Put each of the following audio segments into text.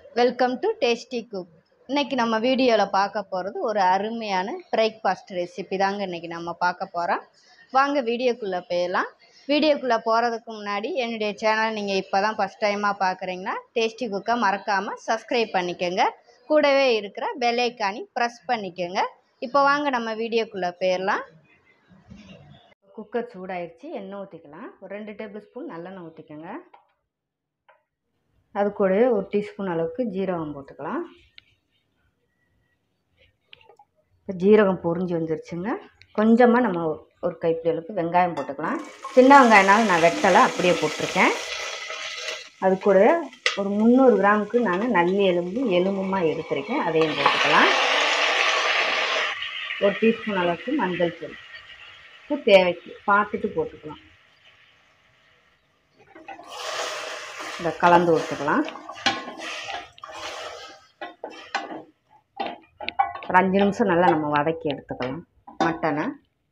welcome to tasty cook இன்னைக்கு நம்ம வீடியோவில் பார்க்க போகிறது ஒரு அருமையான பிரேக்ஃபாஸ்ட் ரெசிபி தாங்க இன்னைக்கு நம்ம பார்க்க போகிறோம் வாங்க வீடியோக்குள்ளே போயிடலாம் வீடியோக்குள்ளே போகிறதுக்கு முன்னாடி என்னுடைய சேனல் நீங்கள் இப்போ தான் ஃபஸ்ட் டைமாக பார்க்குறீங்கன்னா டேஸ்டி குக்கை மறக்காமல் சப்ஸ்கிரைப் பண்ணிக்கோங்க கூடவே இருக்கிற பெல் ஐக்கானி ப்ரெஸ் பண்ணிக்கோங்க இப்போ வாங்க நம்ம வீடியோக்குள்ளே போயிடலாம் குக்கர் சூடாயிருச்சு எண்ணெய் ஊற்றிக்கலாம் ஒரு ரெண்டு டேபிள் ஸ்பூன் நல்லெண்ணெய் ஊற்றிக்கோங்க அது கூடவே ஒரு டீஸ்பூன் அளவுக்கு ஜீரகம் போட்டுக்கலாம் இப்போ ஜீரகம் பொரிஞ்சு வந்துருச்சுங்க கொஞ்சமாக நம்ம ஒரு கைப்பிடி அளவுக்கு வெங்காயம் போட்டுக்கலாம் சின்ன வெங்காயம்னாலும் நான் வெட்டலை அப்படியே போட்டிருக்கேன் அது கூடவே ஒரு முந்நூறு கிராமுக்கு நான் நல்லி எலும்பு எலும்புமாக எடுத்திருக்கேன் அதையும் போட்டுக்கலாம் ஒரு டீஸ்பூன் அளவுக்கு மஞ்சள் தூள் உப்பு தேவைக்கு பார்த்துட்டு போட்டுக்கலாம் இதை கலந்து விட்டுக்கலாம் ஒரு அஞ்சு நிமிஷம் நல்லா நம்ம வதக்கி எடுத்துக்கலாம் மட்டனை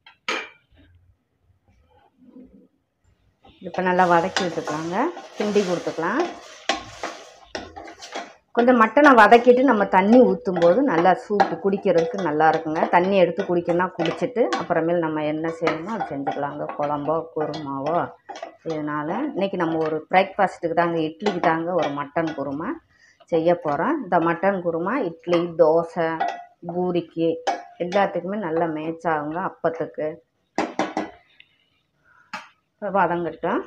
இப்போ நல்லா வதக்கி விட்டுக்கலாங்க கிண்டி கொடுத்துக்கலாம் கொஞ்சம் மட்டனை வதக்கிட்டு நம்ம தண்ணி ஊற்றும் போது நல்லா சூப்பு குடிக்கிறதுக்கு நல்லா இருக்குங்க தண்ணி எடுத்து குடிக்கணும்னா குடிச்சிட்டு அப்புறமேல் நம்ம என்ன செய்யணுமோ அது செஞ்சுக்கலாங்க குழம்போ குருமாவோ இதனால் இன்றைக்கி நம்ம ஒரு பிரேக்ஃபாஸ்ட்டுக்கு தாங்க இட்லிக்கு தாங்க ஒரு மட்டன் குருமா செய்ய போகிறோம் இந்த மட்டன் குருமா இட்லி தோசை பூரிக்கு எல்லாத்துக்குமே நல்லா மேட்ச் ஆகுங்க அப்பத்துக்கு வதங்கட்டும்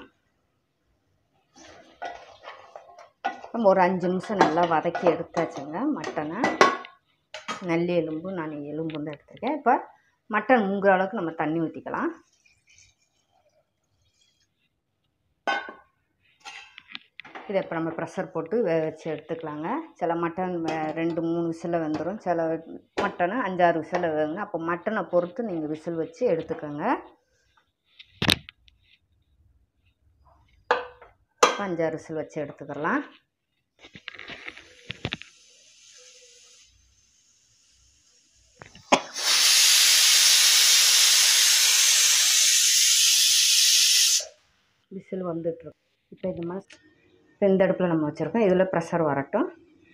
நம்ம ஒரு அஞ்சு நிமிஷம் நல்லா வதக்கி எடுத்தாச்சுங்க மட்டனை நல்லி எலும்பு நான் எலும்பு தான் எடுத்திருக்கேன் இப்போ மட்டன் முங்குற அளவுக்கு நம்ம தண்ணி ஊற்றிக்கலாம் இதை இப்போ நம்ம ப்ரெஷர் போட்டு வேக வச்சு எடுத்துக்கலாங்க சில மட்டன் வே- ரெண்டு மூணு விசிலில் வெந்துடும் சில மட்டனை அஞ்சாறு விசிலில் வேகுங்க அப்போ மட்டனை பொறுத்து நீங்கள் விசில் வச்சு எடுத்துக்கோங்க இப்போ அஞ்சாறு விசில் வச்சு எடுத்துக்கலாம் விசில் வந்துட்டுருக்கு இப்போ இது மாதிரி இப்போ இந்த அடுப்பில் நம்ம வச்சுருக்கோம் இதில் ப்ரெஷர் வரட்டும்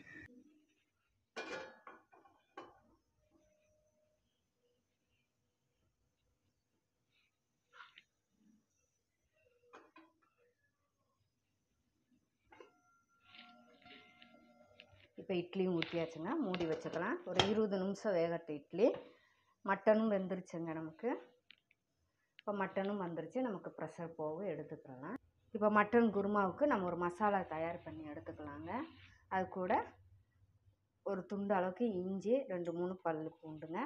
இப்போ இட்லியும் ஊற்றியாச்சுங்க மூடி வச்சுக்கலாம் ஒரு இருபது நிமிஷம் வேகட்டும் இட்லி மட்டனும் வெந்துருச்சுங்க நமக்கு இப்போ மட்டனும் வந்துருச்சு நமக்கு ப்ரெஷர் போக எடுத்துக்கலாம் இப்போ மட்டன் குருமாவுக்கு நம்ம ஒரு மசாலா தயார் பண்ணி எடுத்துக்கலாங்க அது கூட ஒரு துண்டு அளவுக்கு இஞ்சி ரெண்டு மூணு பல் பூண்டுங்க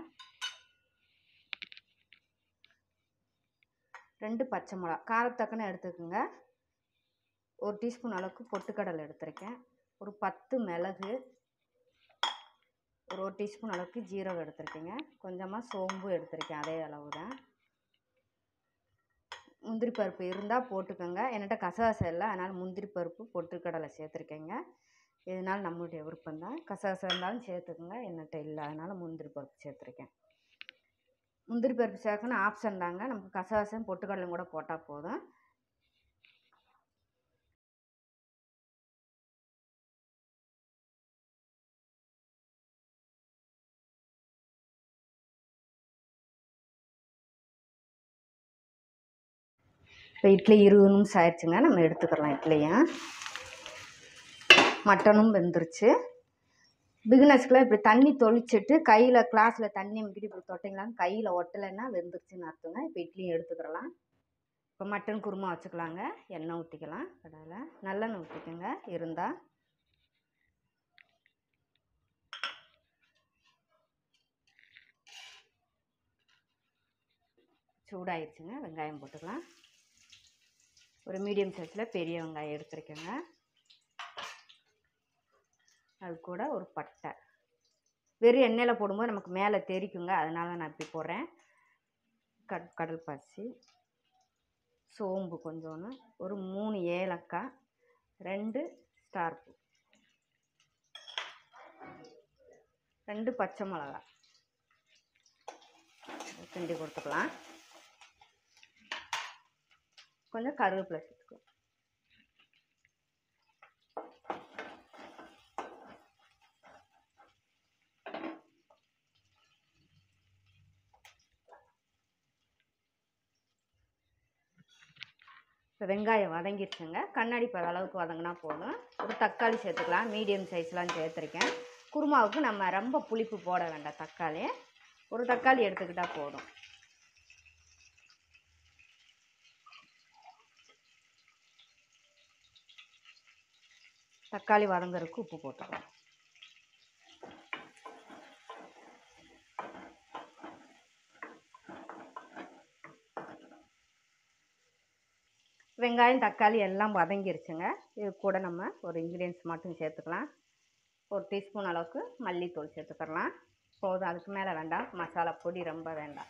ரெண்டு பச்சை மிளகா காரத்தக்கன எடுத்துக்கோங்க ஒரு டீஸ்பூன் அளவுக்கு பொட்டுக்கடலை எடுத்திருக்கேன் ஒரு பத்து மிளகு ஒரு ஒரு டீஸ்பூன் அளவுக்கு ஜீரகம் எடுத்திருக்கேங்க கொஞ்சமாக சோம்பு எடுத்திருக்கேன் அதே அளவு தான் முந்திரி பருப்பு இருந்தால் போட்டுக்கோங்க என்கிட்ட கசகசம் இல்லை அதனால் முந்திரி பருப்பு பொட்டுக்கடலை சேர்த்துருக்கேங்க இதனால் நம்மளுடைய விருப்பம் தான் கசகசம் இருந்தாலும் சேர்த்துக்கோங்க என்கிட்ட இல்லை அதனால் முந்திரி பருப்பு சேர்த்துருக்கேன் முந்திரி பருப்பு சேர்க்கணும் ஆப்ஷன் தாங்க நமக்கு கசகசம் பொட்டுக்கடலையும் கூட போட்டால் போதும் இப்போ இட்லி இருபது நிமிஷம் ஆயிடுச்சுங்க நம்ம எடுத்துக்கலாம் இட்லியும் மட்டனும் வெந்துருச்சு பிகினர்ஸ்க்குலாம் இப்படி தண்ணி தொளிச்சிட்டு கையில் கிளாஸில் தண்ணி அமுக்கிட்டு இப்படி தொட்டிங்களான்னு கையில் ஒட்டலைன்னா வெந்துருச்சுன்னு அர்த்தங்க இப்போ இட்லியும் எடுத்துக்கிறலாம் இப்போ மட்டன் குருமா வச்சுக்கலாங்க எண்ணெய் ஊற்றிக்கலாம் கடாயில் நல்லெண்ணெய் ஊற்றிக்கோங்க இருந்தால் சூடாயிருச்சுங்க வெங்காயம் போட்டுக்கலாம் ஒரு மீடியம் சைஸில் பெரிய வெங்காயம் எடுத்துருக்கேங்க அது கூட ஒரு பட்டை வெறும் எண்ணெயில் போடும்போது நமக்கு மேலே தெரிக்குங்க அதனால நான் இப்படி போடுறேன் கட் கடல் பாசி சோம்பு கொஞ்சோன்னு ஒரு மூணு ஏலக்காய் ரெண்டு ஸ்டார் பூ ரெண்டு பச்சை மிளகா கிண்டி கொடுத்துக்கலாம் கொஞ்சம் கருவேப்பிலை சேர்த்துக்கலாம் இப்போ வெங்காயம் வதங்கிருச்சுங்க கண்ணாடி பத அளவுக்கு வதங்கினா போதும் ஒரு தக்காளி சேர்த்துக்கலாம் மீடியம் சைஸ்லாம் சேர்த்துருக்கேன் குருமாவுக்கு நம்ம ரொம்ப புளிப்பு போட வேண்டாம் தக்காளி ஒரு தக்காளி எடுத்துக்கிட்டால் போதும் தக்காளி வதங்குறதுக்கு உப்பு போட்டுக்கலாம் வெங்காயம் தக்காளி எல்லாம் வதங்கிருச்சுங்க இது கூட நம்ம ஒரு இன்க்ரீடியன்ஸ் மட்டும் சேர்த்துக்கலாம் ஒரு டீஸ்பூன் அளவுக்கு மல்லித்தூள் சேர்த்துக்கலாம் போதும் அதுக்கு மேலே வேண்டாம் மசாலா பொடி ரொம்ப வேண்டாம்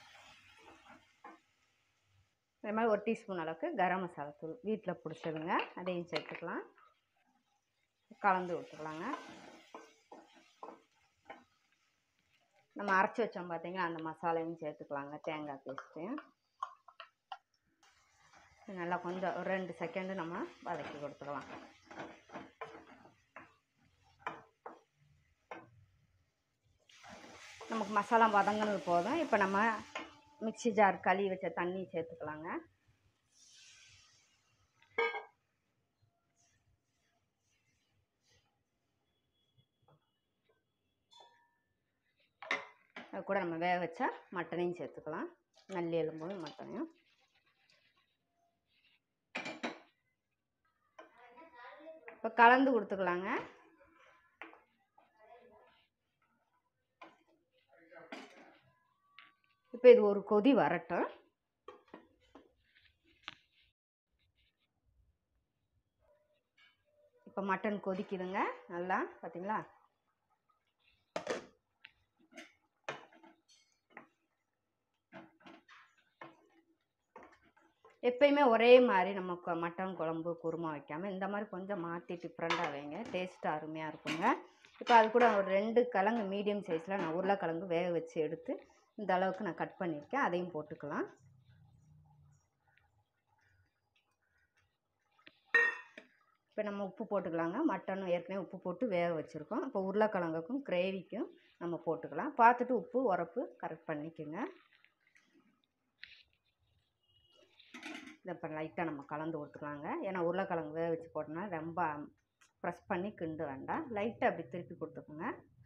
அதே மாதிரி ஒரு டீஸ்பூன் அளவுக்கு கரம் மசாலா தூள் வீட்டில் பிடிச்சதுங்க அதையும் சேர்த்துக்கலாம் கலந்து விட்டுக்கலாங்க நம்ம அரைச்சி வச்சோம் பார்த்தீங்கன்னா அந்த மசாலையும் சேர்த்துக்கலாங்க தேங்காய் பேஸ்ட்டையும் நல்லா கொஞ்சம் ஒரு ரெண்டு செகண்டு நம்ம வதக்கி கொடுத்துக்கலாம் நமக்கு மசாலா வதங்கினது போதும் இப்போ நம்ம மிக்ஸி ஜார் கழுவி வச்ச தண்ணி சேர்த்துக்கலாங்க அது கூட நம்ம வேக வச்சா மட்டனையும் சேர்த்துக்கலாம் நல்லி எலும்பும் மட்டனையும் இப்போ கலந்து கொடுத்துக்கலாங்க இப்போ இது ஒரு கொதி வரட்டும் இப்போ மட்டன் கொதிக்குதுங்க நல்லா பார்த்தீங்களா எப்பயுமே ஒரே மாதிரி நம்ம கொ- மட்டன் குழம்பு குருமா வைக்காமல் இந்த மாதிரி கொஞ்சம் மாற்றி டிஃப்ரெண்ட்டாக வைங்க டேஸ்ட்டு அருமையாக இருக்குங்க இப்போ அது கூட ஒரு ரெண்டு கிழங்கு மீடியம் சைஸில் நான் உருளைக்கிழங்கு வேக வச்சு எடுத்து இந்த அளவுக்கு நான் கட் பண்ணியிருக்கேன் அதையும் போட்டுக்கலாம் இப்போ நம்ம உப்பு போட்டுக்கலாங்க மட்டனும் ஏற்கனவே உப்பு போட்டு வேக வச்சுருக்கோம் இப்போ உருளைக்கிழங்குக்கும் கிரேவிக்கும் நம்ம போட்டுக்கலாம் பார்த்துட்டு உப்பு உரப்பு கரெக்ட் பண்ணிக்கோங்க இதை இப்போ லைட்டாக நம்ம கலந்து கொடுத்துக்கலாங்க ஏன்னா உருளைக்கிழங்கு வேக வச்சு போட்டோம்னா ரொம்ப ப்ரெஸ் பண்ணி கிண்டு வேண்டாம் லைட்டாக அப்படி திருப்பி கொடுத்துக்கோங்க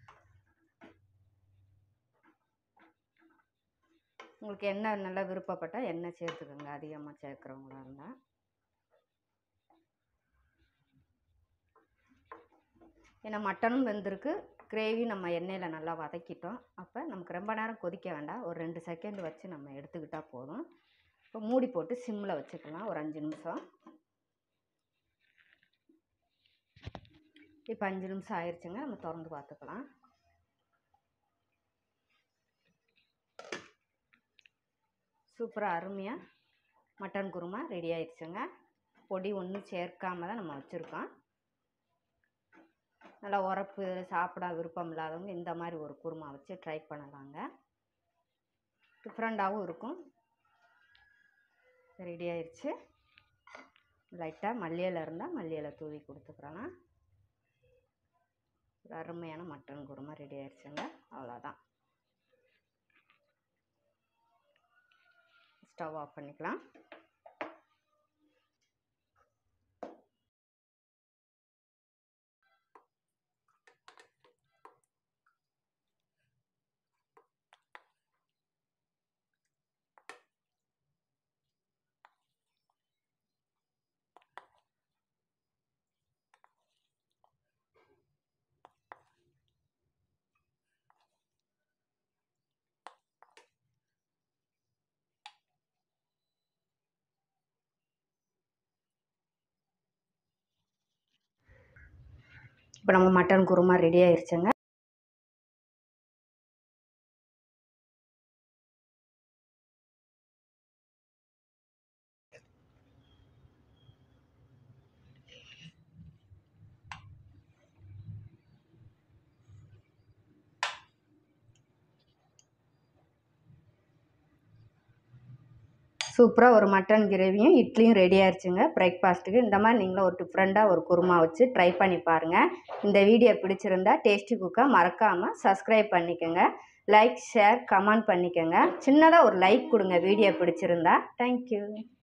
உங்களுக்கு எண்ணெய் நல்லா விருப்பப்பட்டால் எண்ணெய் சேர்த்துக்கோங்க அதிகமாக சேர்க்குறவங்களா இருந்தால் ஏன்னா மட்டனும் வெந்திருக்கு கிரேவி நம்ம எண்ணெயில் நல்லா வதக்கிட்டோம் அப்போ நமக்கு ரொம்ப நேரம் கொதிக்க வேண்டாம் ஒரு ரெண்டு செகண்ட் வச்சு நம்ம எடுத்துக்கிட்டால் போதும் இப்போ மூடி போட்டு சிம்மில் வச்சுக்கலாம் ஒரு அஞ்சு நிமிஷம் இப்போ அஞ்சு நிமிஷம் ஆயிடுச்சுங்க நம்ம திறந்து பார்த்துக்கலாம் சூப்பராக அருமையாக மட்டன் குருமா ரெடி ஆயிடுச்சுங்க பொடி ஒன்றும் சேர்க்காம தான் நம்ம வச்சுருக்கோம் நல்லா உரப்பு சாப்பிட விருப்பம் இல்லாதவங்க இந்த மாதிரி ஒரு குருமா வச்சு ட்ரை பண்ணலாங்க டிஃப்ரெண்ட்டாகவும் இருக்கும் ரெடி ஆயிடுச்சு லைட்டாக மல்லியில் இருந்தால் மல்லியில் தூவி கொடுத்துக்கிறலாம் ஒரு அருமையான மட்டன் குருமா ரெடி ஆயிடுச்சுங்க அவ்வளோதான் ஸ்டவ் ஆஃப் பண்ணிக்கலாம் இப்போ நம்ம மட்டன் குருமா ரெடி ஆயிடுச்சுங்க சூப்பராக ஒரு மட்டன் கிரேவியும் இட்லியும் ரெடி ஆயிடுச்சுங்க பிரேக்ஃபாஸ்ட்டுக்கு இந்த மாதிரி நீங்களும் ஒரு டிஃப்ரெண்ட்டாக ஒரு குருமா வச்சு ட்ரை பண்ணி பாருங்கள் இந்த வீடியோ பிடிச்சிருந்தா டேஸ்டி குக்கை மறக்காமல் சப்ஸ்கிரைப் பண்ணிக்கோங்க லைக் ஷேர் கமெண்ட் பண்ணிக்கோங்க சின்னதாக ஒரு லைக் கொடுங்க வீடியோ பிடிச்சிருந்தா தேங்க்யூ